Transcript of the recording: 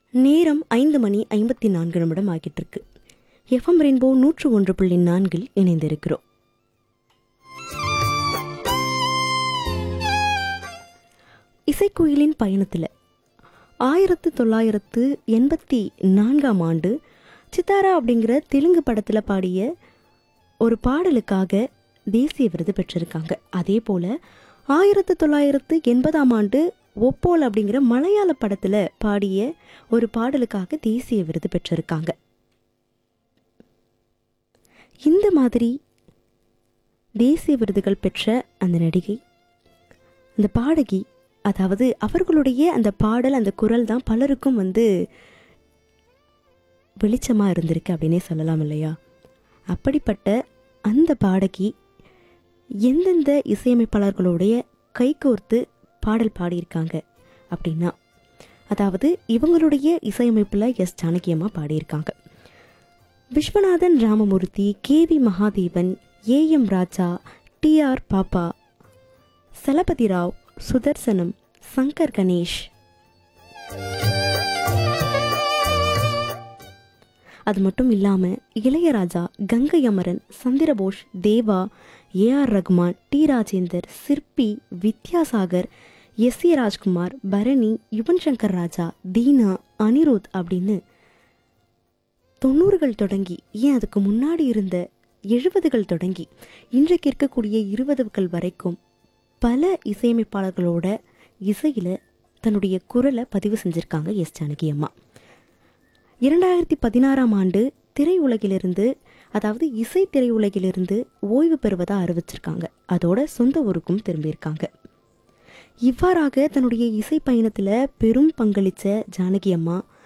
நேரம் ஐந்து மணி ஐம்பத்தி நான்கு நிமிடம் ஆகிட்டு இருக்கு எஃப்எம் ரெயின்போ நூற்று ஒன்று புள்ளி நான்கில் இணைந்திருக்கிறோம் இசைக்குயிலின் பயணத்தில் ஆயிரத்து தொள்ளாயிரத்து எண்பத்தி நான்காம் ஆண்டு சித்தாரா அப்படிங்கிற தெலுங்கு படத்தில் பாடிய ஒரு பாடலுக்காக தேசிய விருது பெற்றிருக்காங்க அதே போல் ஆயிரத்து தொள்ளாயிரத்து எண்பதாம் ஆண்டு ஒப்போல் அப்படிங்கிற மலையாள படத்தில் பாடிய ஒரு பாடலுக்காக தேசிய விருது பெற்றிருக்காங்க இந்த மாதிரி தேசிய விருதுகள் பெற்ற அந்த நடிகை அந்த பாடகி அதாவது அவர்களுடைய அந்த பாடல் அந்த குரல் தான் பலருக்கும் வந்து வெளிச்சமாக இருந்திருக்கு அப்படின்னே சொல்லலாம் இல்லையா அப்படிப்பட்ட அந்த பாடகி எந்தெந்த இசையமைப்பாளர்களுடைய கைகோர்த்து பாடல் பாடியிருக்காங்க அப்படின்னா அதாவது இவங்களுடைய இசையமைப்பில் எஸ் ஜானகியம்மா பாடியிருக்காங்க Viswanathan Ramamoorthy K V Mahadevan A M Raja T R Pappa Chalapathi Rao Sudarsanam Shankar Ganesh அது மட்டும் இல்லாமல் Ilaiyaraaja Gangai Amaran Chandrabose Deva A R Rahman T Rajendar Sirpy Vidyasagar S A Rajkumar Bharani Yuvan Shankar Raja Deena Anirudh அப்படின்னு தொண்ணூறுகள் தொடங்கி ஏன் அதுக்கு முன்னாடி இருந்த எழுபதுகள் தொடங்கி இன்றைக்கு இருக்கக்கூடிய இருபதுகள் வரைக்கும் பல இசையமைப்பாளர்களோட இசையில் தன்னுடைய குரலை பதிவு செஞ்சுருக்காங்க எஸ் ஜானகி அம்மா இரண்டாயிரத்தி பதினாறாம் ஆண்டு திரையுலகிலிருந்து அதாவது இசை திரையுலகிலிருந்து ஓய்வு பெறுவதாக அறிவிச்சிருக்காங்க அதோட சொந்த ஊருக்கும் திரும்பியிருக்காங்க இவ்வாறாக தன்னுடைய இசை பயணத்தில் பெரும் பங்களித்த ஜானகி அம்மா